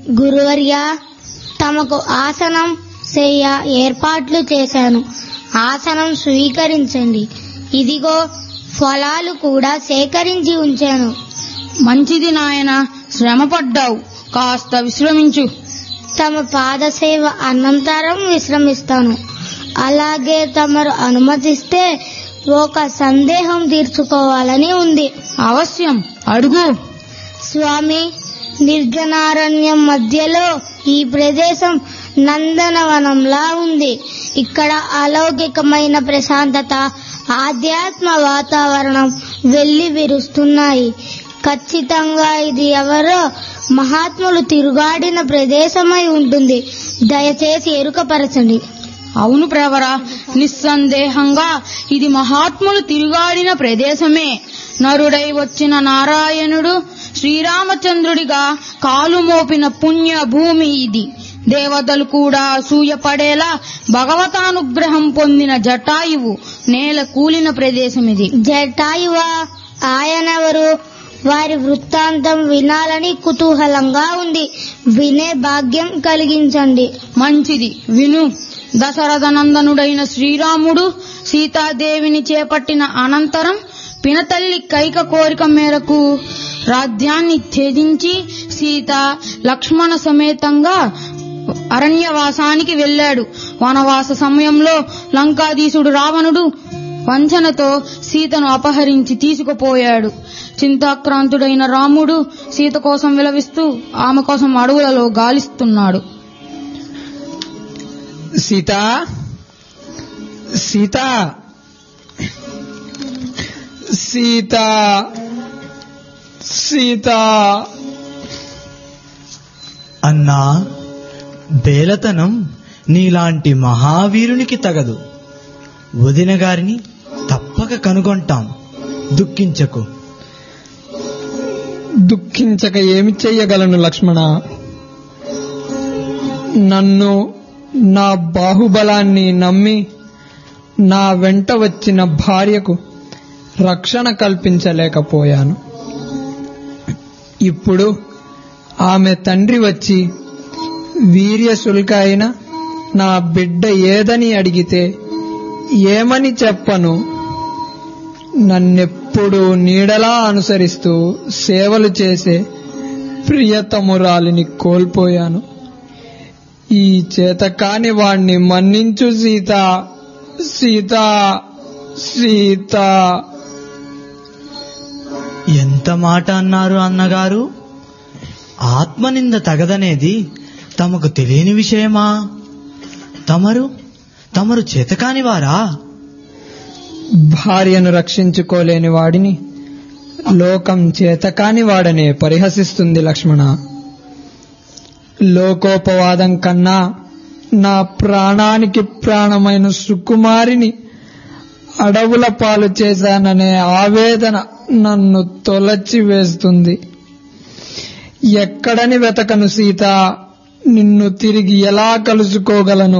గురువర్య తమకు ఆసనం చేయ ఏర్పాట్లు చేశాను ఆసనం స్వీకరించండి ఇదిగో ఫలాలు కూడా సేకరించి ఉంచాను మంచిది నాయన శ్రమపడ్డావు కాస్త విశ్రమించు తమ పాదసేవ అనంతరం విశ్రమిస్తాను అలాగే తమరు అనుమతిస్తే ఒక సందేహం తీర్చుకోవాలని ఉంది అవశ్యం అడుగు స్వామి నిర్జనారణ్యం మధ్యలో ఈ ప్రదేశం నందనవనంలా ఉంది ఇక్కడ అలౌకికమైన ప్రశాంతత ఆధ్యాత్మ వాతావరణం వెళ్లి విరుస్తున్నాయి ఖచ్చితంగా ఇది ఎవరో మహాత్ములు తిరుగాడిన ప్రదేశమై ఉంటుంది దయచేసి ఎరుకపరచండి అవును ప్రవర నిస్సందేహంగా ఇది మహాత్ములు తిరుగాడిన ప్రదేశమే నరుడై వచ్చిన నారాయణుడు శ్రీరామచంద్రుడిగా కాలు మోపిన పుణ్య భూమి ఇది దేవతలు కూడా అసూయపడేలా భగవతానుగ్రహం పొందిన జటాయువు నేల కూలిన ప్రదేశం ఇది జటాయువా ఆయనెవరు వారి వృత్తాంతం వినాలని కుతూహలంగా ఉంది వినే భాగ్యం కలిగించండి మంచిది విను దశరథ నందనుడైన శ్రీరాముడు సీతాదేవిని చేపట్టిన అనంతరం పినతల్లి కైక కోరిక మేరకు రాజ్యాన్ని ఛేదించి సీత లక్ష్మణ సమేతంగా అరణ్యవాసానికి వెళ్ళాడు వనవాస సమయంలో లంకాధీశుడు రావణుడు వంచనతో సీతను అపహరించి తీసుకుపోయాడు చింతాక్రాంతుడైన రాముడు సీత కోసం విలవిస్తూ ఆమె కోసం అడవులలో గాలిస్తున్నాడు సీత సీత సీత సీత అన్నా బేలతనం నీలాంటి మహావీరునికి తగదు వదిన గారిని తప్పక కనుగొంటాం దుఃఖించకు దుఃఖించక ఏమి చెయ్యగలను లక్ష్మణ నన్ను నా బాహుబలాన్ని నమ్మి నా వెంట వచ్చిన భార్యకు రక్షణ కల్పించలేకపోయాను ఇప్పుడు ఆమె తండ్రి వచ్చి వీర్యశుల్క అయిన నా బిడ్డ ఏదని అడిగితే ఏమని చెప్పను నన్నెప్పుడు నీడలా అనుసరిస్తూ సేవలు చేసే ప్రియతమురాలిని కోల్పోయాను ఈ చేతకాని వాణ్ణి మన్నించు సీత సీత సీత ఎంత మాట అన్నారు అన్నగారు ఆత్మనింద తగదనేది తమకు తెలియని విషయమా తమరు తమరు చేతకాని వారా భార్యను రక్షించుకోలేని వాడిని లోకం చేతకాని వాడనే పరిహసిస్తుంది లక్ష్మణ లోకోపవాదం కన్నా నా ప్రాణానికి ప్రాణమైన సుకుమారిని అడవుల పాలు చేశాననే ఆవేదన నన్ను తొలచి వేస్తుంది ఎక్కడని వెతకను సీత నిన్ను తిరిగి ఎలా కలుసుకోగలను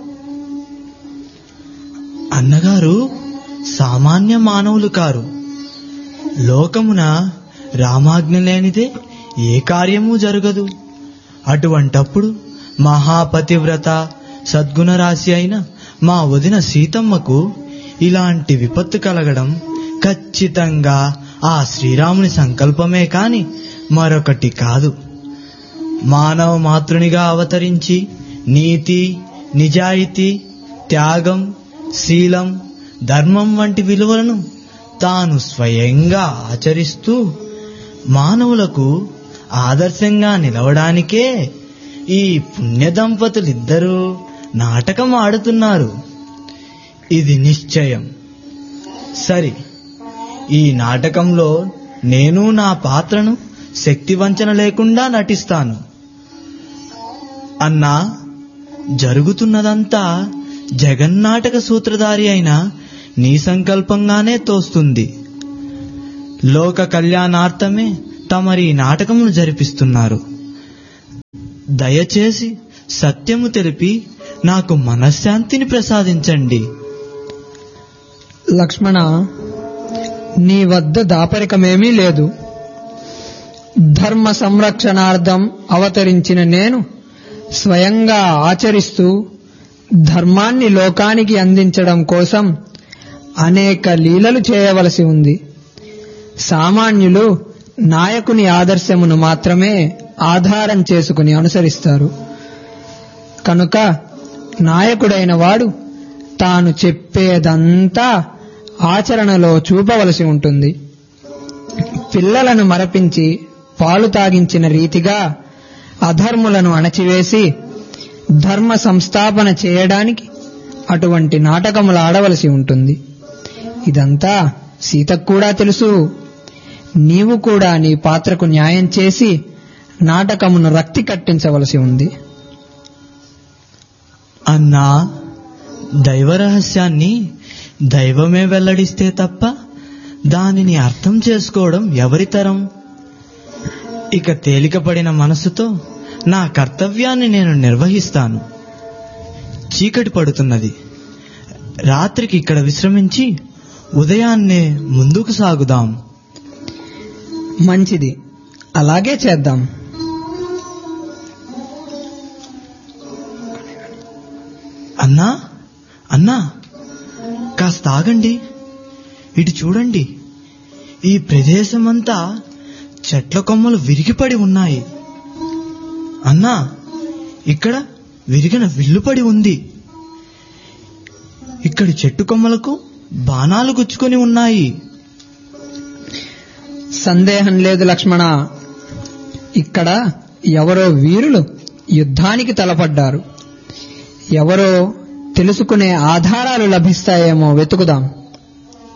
అన్నగారు సామాన్య మానవులు కారు లోకమున రామాజ్ఞ లేనిదే ఏ కార్యము జరగదు అటువంటప్పుడు మహాపతివ్రత సద్గుణరాశి అయిన మా వదిన సీతమ్మకు ఇలాంటి విపత్తు కలగడం ఖచ్చితంగా ఆ శ్రీరాముని సంకల్పమే కాని మరొకటి కాదు మానవ మాతృనిగా అవతరించి నీతి నిజాయితీ త్యాగం శీలం ధర్మం వంటి విలువలను తాను స్వయంగా ఆచరిస్తూ మానవులకు ఆదర్శంగా నిలవడానికే ఈ పుణ్య దంపతులిద్దరూ నాటకం ఆడుతున్నారు ఇది నిశ్చయం సరి ఈ నాటకంలో నేను నా పాత్రను శక్తి వంచన లేకుండా నటిస్తాను అన్నా జరుగుతున్నదంతా జగన్నాటక సూత్రధారి అయిన నీ సంకల్పంగానే తోస్తుంది లోక కళ్యాణార్థమే తమరి ఈ నాటకమును జరిపిస్తున్నారు దయచేసి సత్యము తెలిపి నాకు మనశ్శాంతిని ప్రసాదించండి లక్ష్మణ నీ వద్ద దాపరికమేమీ లేదు ధర్మ సంరక్షణార్థం అవతరించిన నేను స్వయంగా ఆచరిస్తూ ధర్మాన్ని లోకానికి అందించడం కోసం అనేక లీలలు చేయవలసి ఉంది సామాన్యులు నాయకుని ఆదర్శమును మాత్రమే ఆధారం చేసుకుని అనుసరిస్తారు కనుక నాయకుడైన వాడు తాను చెప్పేదంతా ఆచరణలో చూపవలసి ఉంటుంది పిల్లలను మరపించి పాలు తాగించిన రీతిగా అధర్ములను అణచివేసి ధర్మ సంస్థాపన చేయడానికి అటువంటి నాటకములు ఆడవలసి ఉంటుంది ఇదంతా సీతకు కూడా తెలుసు నీవు కూడా నీ పాత్రకు న్యాయం చేసి నాటకమును రక్తి కట్టించవలసి ఉంది అన్నా దైవ రహస్యాన్ని దైవమే వెల్లడిస్తే తప్ప దానిని అర్థం చేసుకోవడం ఎవరి తరం ఇక తేలికపడిన మనసుతో నా కర్తవ్యాన్ని నేను నిర్వహిస్తాను చీకటి పడుతున్నది రాత్రికి ఇక్కడ విశ్రమించి ఉదయాన్నే ముందుకు సాగుదాం మంచిది అలాగే చేద్దాం అన్నా అన్నా కాస్త ఆగండి ఇటు చూడండి ఈ ప్రదేశమంతా చెట్ల కొమ్మలు విరిగిపడి ఉన్నాయి అన్నా ఇక్కడ విరిగిన విల్లుపడి ఉంది ఇక్కడి చెట్టు కొమ్మలకు బాణాలు గుచ్చుకొని ఉన్నాయి సందేహం లేదు లక్ష్మణ ఇక్కడ ఎవరో వీరులు యుద్ధానికి తలపడ్డారు ఎవరో తెలుసుకునే ఆధారాలు లభిస్తాయేమో వెతుకుదాం